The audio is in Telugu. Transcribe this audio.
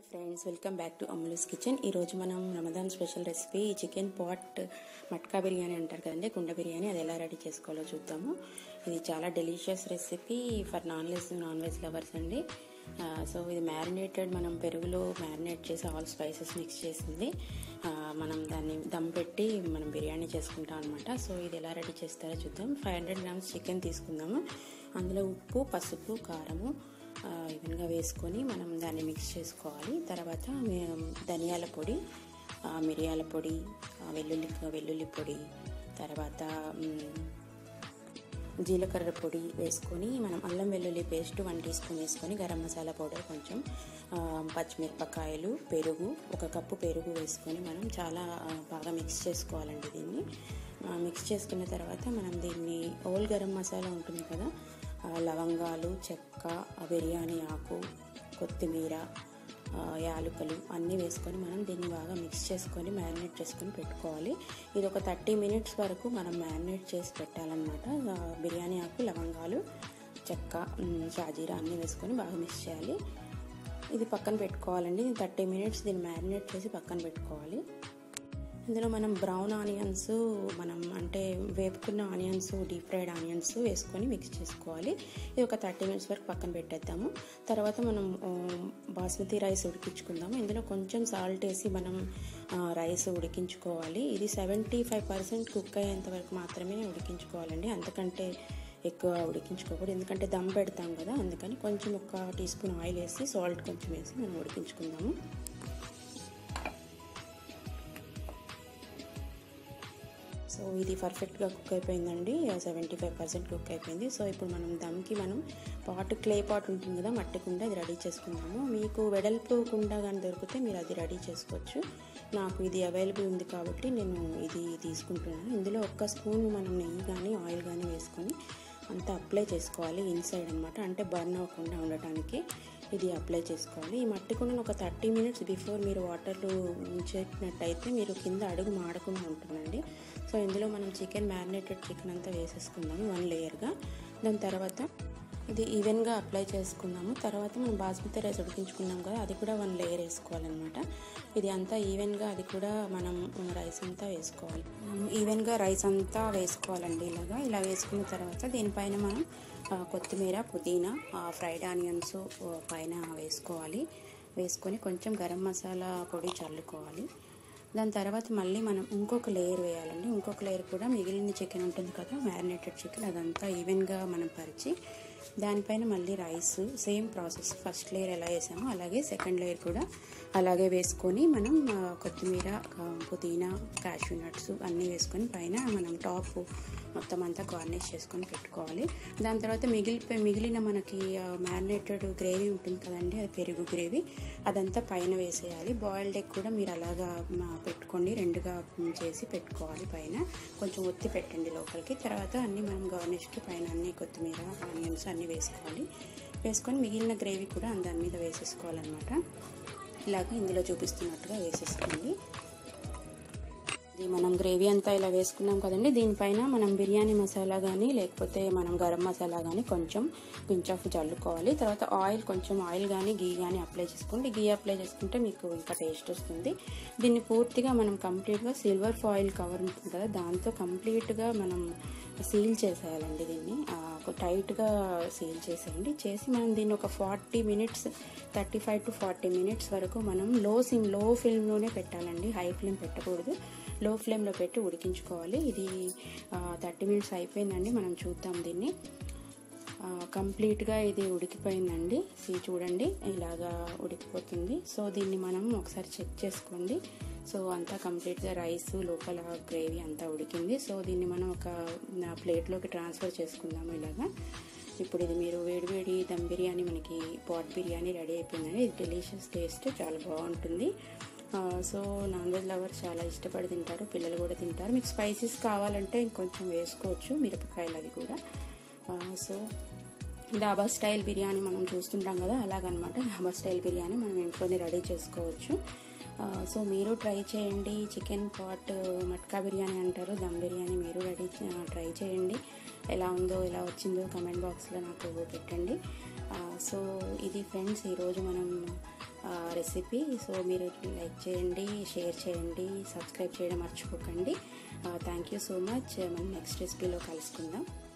friends welcome back to Ammulu's kitchen ఈరోజు మనం Ramadan special recipe chicken pot matka biryani అంటారు కదండి కుండ బిర్యానీ అది ఎలా రెడీ చేసుకోవాలో చూద్దాము ఇది చాలా delicious recipe for non veg non veg lovers అండి ఆ, సో ఇది మ్యారినేటెడ్ మనం పెరుగులో మ్యారినేట్ చేసి ఆల్ స్పైసెస్ మిక్స్ చేసింది ఆ, మనం దాన్ని దమ్ పెట్టి మనం బిర్యానీ చేసుకుంటాం అనమాట సో ఇది ఎలా రెడీ చేస్తారో చూద్దాం ఫైవ్ హండ్రెడ్ గ్రామ్స్ చికెన్ తీసుకుందాము అందులో ఉప్పు పసుపు కారము ఆ, ఈవెన్గా వేసుకొని మనం దాన్ని మిక్స్ చేసుకోవాలి తర్వాత మే- ధనియాల పొడి ఆ, మిరియాల పొడి ఆ, వెల్లుల్లి వెల్లుల్లి పొడి తర్వాత మ్, జీలకర్ర పొడి వేసుకొని మనం అల్లం వెల్లుల్లి పేస్ట్ వన్ టీ స్పూన్ వేసుకొని గరం మసాలా పౌడర్ కొంచెం ఆ, పచ్చిమిరపకాయలు పెరుగు ఒక కప్పు పెరుగు వేసుకొని మనం చాలా ఆ, బాగా మిక్స్ చేసుకోవాలండి దీన్ని ఆ, మిక్స్ చేసుకున్న తర్వాత మనం దీన్ని ఓల్ గరం మసాలా ఉంటుంది కదా ఆ, లవంగాలు చెక్క ఆ, బిర్యానీ ఆకు కొత్తిమీర ఆ, యాలకులు అన్నీ వేసుకొని మనం దీన్ని బాగా మిక్స్ చేసుకొని మ్యారినేట్ చేసుకొని పెట్టుకోవాలి ఇది ఒక థర్టీ మినిట్స్ వరకు మనం మ్యారినేట్ చేసి పెట్టాలన్నమాట ఆ, బిర్యానీ ఆకు లవంగాలు చెక్క ఉమ్, షాజీరా అన్నీ వేసుకొని బాగా మిక్స్ చేయాలి ఇది పక్కన పెట్టుకోవాలండి థర్టీ మినిట్స్ దీన్ని మ్యారినేట్ చేసి పక్కన పెట్టుకోవాలి ఇందులో మనం బ్రౌన్ ఆనియన్స్ మనం అంటే వేపుకున్న ఆనియన్స్ డీప్ ఫ్రైడ్ ఆనియన్స్ వేసుకొని మిక్స్ చేసుకోవాలి ఇది ఒక థర్టీ మినిట్స్ వరకు పక్కన పెట్టేద్దాము తర్వాత మనం ఆ, బాస్మతి రైస్ ఉడికించుకుందాము ఇందులో కొంచెం సాల్ట్ వేసి మనం ఆ, రైస్ ఉడికించుకోవాలి ఇది సెవెంటీ ఫైవ్ పర్సెంట్ కుక్ అయ్యేంత వరకు మాత్రమే ఉడికించుకోవాలండి అంతకంటే ఎక్కువ ఉడికించుకోకూడదు ఎందుకంటే దమ్ పెడతాం కదా అందుకని కొంచెం ఒక టీ స్పూన్ ఆయిల్ వేసి సాల్ట్ కొంచెం వేసి మనం ఉడికించుకుందాము సో ఇది పర్ఫెక్ట్గా కుక్ అయిపోయిందండి సెవెంటీ ఫైవ్ పర్సెంట్ కుక్ అయిపోయింది సో ఇప్పుడు మనం దమ్కి మనం పాట్ క్లే పాట్ ఉంటుంది కదా మట్టి కుండ అది రెడీ చేసుకుందాము మీకు వెడల్పు కుండ కానీ దొరికితే మీరు అది రెడీ చేసుకోవచ్చు నాకు ఇది అవైలబుల్ ఉంది కాబట్టి నేను ఇది తీసుకుంటున్నాను ఇందులో ఒక్క స్పూన్ మనం నెయ్యి కానీ ఆయిల్ కానీ వేసుకొని అంతా అప్లై చేసుకోవాలి ఇన్సైడ్ అనమాట అంటే బర్న్ అవ్వకుండా ఉండటానికి ఇది అప్లై చేసుకోవాలి ఈ మట్టి కుండను ఒక థర్టీ మినిట్స్ బిఫోర్ మీరు వాటర్లో ఉంచేసినట్టయితే మీరు కింద అడుగు మాడకుండా ఉంటుందండి సో ఇందులో మనం చికెన్ మ్యారినేటెడ్ చికెన్ అంతా వేసేసుకుందాము వన్ లేయర్గా దాని తర్వాత ఇది ఈవెన్గా అప్లై చేసుకుందాము తర్వాత మనం బాస్మతి రైస్ ఉడికించుకున్నాం కదా అది కూడా వన్ లేయర్ వేసుకోవాలన్నమాట ఇది అంతా ఈవెన్గా అది కూడా మనం రైస్ అంతా వేసుకోవాలి మనం ఈవెన్గా రైస్ అంతా వేసుకోవాలండి ఇలాగా ఇలా వేసుకున్న తర్వాత దీనిపైన మనం ఆ, కొత్తిమీర పుదీనా ఆ, ఫ్రైడ్ ఆనియన్స్ ఆ, పైన వేసుకోవాలి వేసుకొని కొంచెం గరం మసాలా పొడి చల్లుకోవాలి దాని తర్వాత మళ్ళీ మనం ఇంకొక లేయర్ వేయాలండి ఇంకొక లేయర్ కూడా మిగిలిన చికెన్ ఉంటుంది కదా మ్యారినేటెడ్ చికెన్ అదంతా ఈవెన్గా మనం పరిచి దానిపైన మళ్ళీ rice same process first layer ఎలా వేసామో అలాగే సెకండ్ లేయర్ కూడా అలాగే వేసుకొని మనం ఆ, కొత్తిమీర ఆ, పుదీనా క్యాషూ నట్స్ అన్నీ వేసుకొని పైన మనం టాప్ మొత్తం అంతా గార్నిష్ చేసుకొని పెట్టుకోవాలి దాని తర్వాత మిగిలిపోయి మిగిలిన మనకి మ్యారినేటెడ్ గ్రేవీ ఉంటుంది కదండి అది పెరుగు గ్రేవీ అదంతా పైన వేసేయాలి బాయిల్డ్ ఎగ్ కూడా మీరు అలాగా మ, పెట్టుకోండి రెండుగా మ్, చేసి పెట్టుకోవాలి పైన కొంచెం ఒత్తి పెట్టండి లోపలికి తర్వాత అన్నీ మనం గార్నిష్కి పైన అన్ని కొత్తిమీర ఆనియన్స్ అన్నీ వేసుకోవాలి వేసుకొని మిగిలిన గ్రేవీ కూడా దాని మీద వేసేసుకోవాలన్నమాట ఇలాగ ఇందులో చూపిస్తున్నట్టుగా వేసేసుకోండి ఇది మనం గ్రేవీ అంతా ఇలా వేసుకున్నాం కదండి దీనిపైన మనం బిర్యానీ మసాలా కానీ లేకపోతే మనం గరం మసాలా కానీ కొంచెం పించ్ ఆఫ్ చల్లుకోవాలి తర్వాత ఆయిల్ కొంచెం ఆయిల్ కానీ గీ కానీ అప్లై చేసుకోండి గీ అప్లై చేసుకుంటే మీకు ఇంకా టేస్ట్ వస్తుంది దీన్ని పూర్తిగా మనం కంప్లీట్గా సిల్వర్ ఫాయిల్ కవర్ ఉంటుంది కదా దాంతో కంప్లీట్గా మనం సీల్ చేసేయాలండి దీన్ని ఆ, ఒక టైట్గా సీల్ చేసేయండి చేసి మనం దీన్ని ఒక forty minutes thirty five to forty minutes వరకు మనం లో సిమ్ లో ఫ్లేమ్లోనే పెట్టాలండి హై ఫ్లేమ్ పెట్టకూడదు లో ఫ్లేమ్లో పెట్టి ఉడికించుకోవాలి ఇది థర్టీ మినిట్స్ అయిపోయిందండి మనం చూద్దాం దీన్ని ఆ, కంప్లీట్గా ఇది ఉడికిపోయిందండి సీ చూడండి ఇలాగా ఉడికిపోతుంది సో దీన్ని మనం ఒకసారి చెక్ చేసుకోండి సో అంతా కంప్లీట్గా రైస్ లోపల గ్రేవీ అంతా ఉడికింది సో దీన్ని మనం ఒక నా ప్లేట్లోకి ట్రాన్స్ఫర్ చేసుకుందాము ఇలాగా ఇప్పుడు ఇది మీరు వేడివేడి దమ్ బిర్యానీ మనకి పాట్ బిర్యానీ రెడీ అయిపోయిందండి ఇది డెలిషియస్ టేస్ట్ చాలా బాగుంటుంది ఆ, సో నాన్ వెజ్ లవర్స్ చాలా ఇష్టపడి తింటారు పిల్లలు కూడా తింటారు మీకు స్పైసెస్ కావాలంటే ఇంకొంచెం వేసుకోవచ్చు మిరపకాయలు అది కూడా ఆ, సో డాబా స్టైల్ బిర్యానీ మనం చూస్తుంటాం కదా అలాగనమాట డాబా స్టైల్ బిర్యానీ మనం ఇంట్లోనే రెడీ చేసుకోవచ్చు ఆ, సో మీరు ట్రై చేయండి చికెన్ పాట్ మట్కా బిర్యానీ అంటారు దమ్ బిర్యానీ మీరు రెడీ ట్రై చేయండి ఎలా ఉందో ఎలా వచ్చిందో కమెంట్ బాక్స్లో నాకు పెట్టండి ఆ, సో ఇది ఫ్రెండ్స్ ఈరోజు మనం రెసిపీ సో మీరు లైక్ చేయండి షేర్ చేయండి సబ్స్క్రైబ్ చేయడం మర్చిపోకండి థ్యాంక్ యూ సో మచ్ మనం నెక్స్ట్ రెసిపీలో కలుసుకుందాం